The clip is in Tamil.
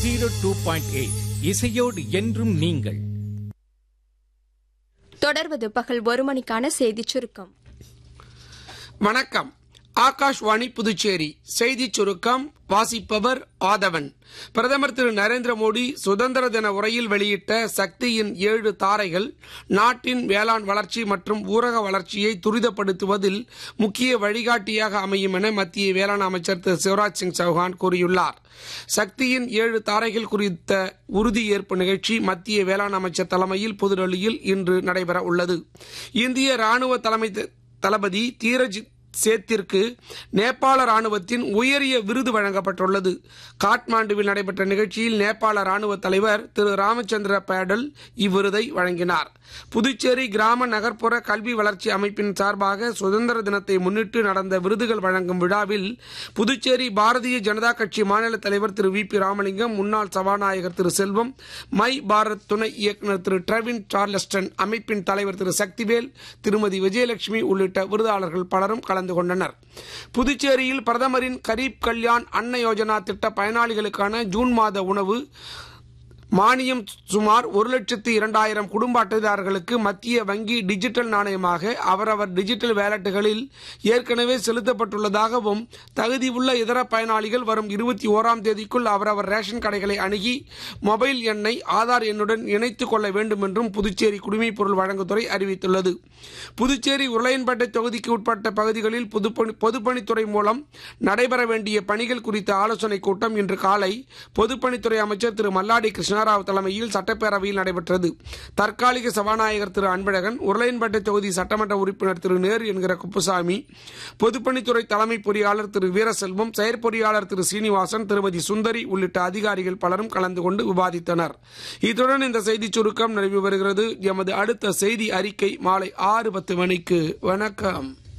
ஜீரோ டூ பாயிண்ட் எயிட் இசையோடு என்றும் நீங்கள் தொடர்வது பகல் ஒரு மணிக்கான செய்திச் சுருக்கம் வணக்கம் ஆகாஷ்வாணி புதுச்சேரி செய்திச் சுருக்கம் வாசிப்பவர் ஆதவன் பிரதமர் திரு நரேந்திர மோடி சுதந்திர தின உரையில் வெளியிட்ட சக்தியின் ஏழு தாரைகள் நாட்டின் வேளாண் வளர்ச்சி மற்றும் ஊரக வளர்ச்சியை துரிதப்படுத்துவதில் முக்கிய வழிகாட்டியாக அமையும் என மத்திய வேளாண் அமைச்சர் திரு சிவராஜ் சிங் சௌஹான் கூறியுள்ளார் சக்தியின் ஏழு தாரைகள் குறித்த உறுதியேற்பு நிகழ்ச்சி மத்திய வேளாண் அமைச்சர் தலைமையில் புதுடெல்லியில் இன்று நடைபெற உள்ளது இந்திய ராணுவ தலைமை த- தளபதி தீரஜ் சேத்திற்கு நேபாள ராணுவத்தின் உயரிய விருது வழங்கப்பட்டுள்ளது காட்மாண்டுவில் நடைபெற்ற நிகழ்ச்சியில் நேபாள ராணுவ தலைவர் திரு ராமச்சந்திர பேடல் இவ்விருதை வழங்கினார் புதுச்சேரி கிராம நகர்ப்புற கல்வி வளர்ச்சி அமைப்பின் சார்பாக சுதந்திர தினத்தை முன்னிட்டு நடந்த விருதுகள் வழங்கும் விழாவில் புதுச்சேரி பாரதிய ஜனதா கட்சி மாநில தலைவர் திரு வி பி ராமலிங்கம் முன்னாள் சபாநாயகர் திரு செல்வம் மை பாரத் துணை இயக்குநர் திரு ட்ரெவின் சார்லஸ்டன் அமைப்பின் தலைவர் திரு சக்திவேல் திருமதி விஜயலட்சுமி உள்ளிட்ட விருதாளர்கள் பலரும் கலந்து கொண்டனர் புதுச்சேரியில் பிரதமரின் கரீப் கல்யாண் அன்ன யோஜனா திட்ட பயனாளிகளுக்கான ஜூன் மாத உணவு மானியம் சுமார் ஒரு லட்சத்து இரண்டாயிரம் குடும்ப அட்டைதாரர்களுக்கு மத்திய வங்கி டிஜிட்டல் நாணயமாக அவரவர் டிஜிட்டல் வேலட்டுகளில் ஏற்கனவே செலுத்தப்பட்டுள்ளதாகவும் தகுதி உள்ள இதர பயனாளிகள் வரும் இருபத்தி ஓராம் தேதிக்குள் அவரவர் ரேஷன் கடைகளை அணுகி மொபைல் எண்ணை ஆதார் எண்ணுடன் இணைத்துக் கொள்ள வேண்டும் என்றும் புதுச்சேரி குடிமைப் பொருள் வழங்குத்துறை அறிவித்துள்ளது புதுச்சேரி உருளையன்பேட்டை தொகுதிக்கு உட்பட்ட பகுதிகளில் பொதுப்பணி பொதுப்பணித்துறை மூலம் நடைபெற வேண்டிய பணிகள் குறித்த ஆலோசனைக் கூட்டம் இன்று காலை பொதுப்பணித்துறை அமைச்சர் திரு மல்லாடி கிருஷ்ணாராவ் தலைமையில் சட்டப்பேரவையில் நடைபெற்றது தற்காலிக சபாநாயகர் திரு அன்பழகன் உருளையன்பேட்டை தொகுதி சட்டமன்ற உறுப்பினர் திரு நேரு என்கிற குப்புசாமி பொதுப்பணித்துறை தலைமை பொறியாளர் திரு வீரசெல்வம் செயற்பொறியாளர் திரு சீனிவாசன் திருமதி சுந்தரி உள்ளிட்ட அதிகாரிகள் பலரும் கலந்து கொண்டு விவாதித்தனர் இத்துடன் இந்த செய்திச் சுருக்கம் நிறைவு பெறுகிறது எமது அடுத்த செய்தி அறிக்கை மாலை ஆறு பத்து மணிக்கு வணக்கம்